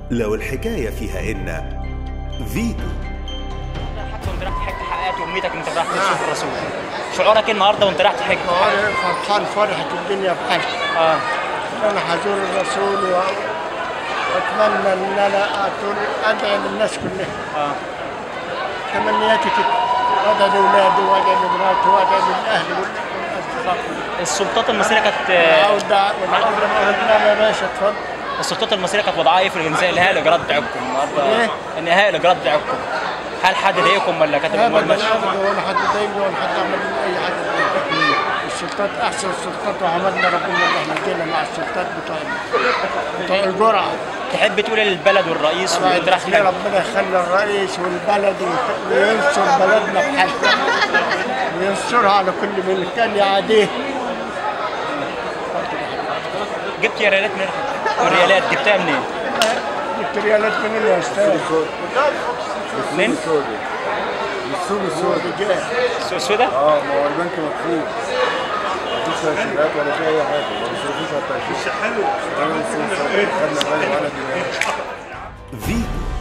لو الحكاية فيها إن فيتو حتى وانت رايح تحج حققت امنيتك انت رايح تشوف الرسول شعورك ايه النهارده وانت رايح تحج وانا فرحان فرحة الدنيا بحج اه انا حزور الرسول و... واتمنى ان انا أطول ادعي للناس كلها اه تمنياتي كده وادعي لاولادي وادعي لمراتي وادعي للاهل والاصدقاء السلطات المصريه كانت عاود نعم يا باشا اتفضل السلطات المصريه كانت وضعها ايه في الانسان انهاء الاجراءات بتاعتكم النهارده إيه؟ انهاء الاجراءات بتاعتكم هل حد ضايقكم ولا كانت الامور ابدا ماشيه؟ ابدا ولا حد ضايقني ولا حد عمل لي اي حاجه ضايقني. السلطات احسن السلطات وحمدنا ربنا ان احنا جينا مع السلطات بتوع بتوع الجرعه تحب تقول إيه للبلد والرئيس طبعاً وانت رايح بسم تحج الله ربنا يخلي الرئيس والبلد ويت- وينصر بلدنا بحالها وينصرها على كل من كان يعاديه جبت يا ريالات منين؟ والريالات جبتها منين؟ جبت ريالات منين يا استاذ؟ منين؟ السوق السوداء رجال السوق السوداء؟ اه ما هو البنك مقفول مفيش تأشيرات ولا في أي حاجة ما بيصرفوش على التأشيرة حلو خدنا بالي وأنا دماغي فيتو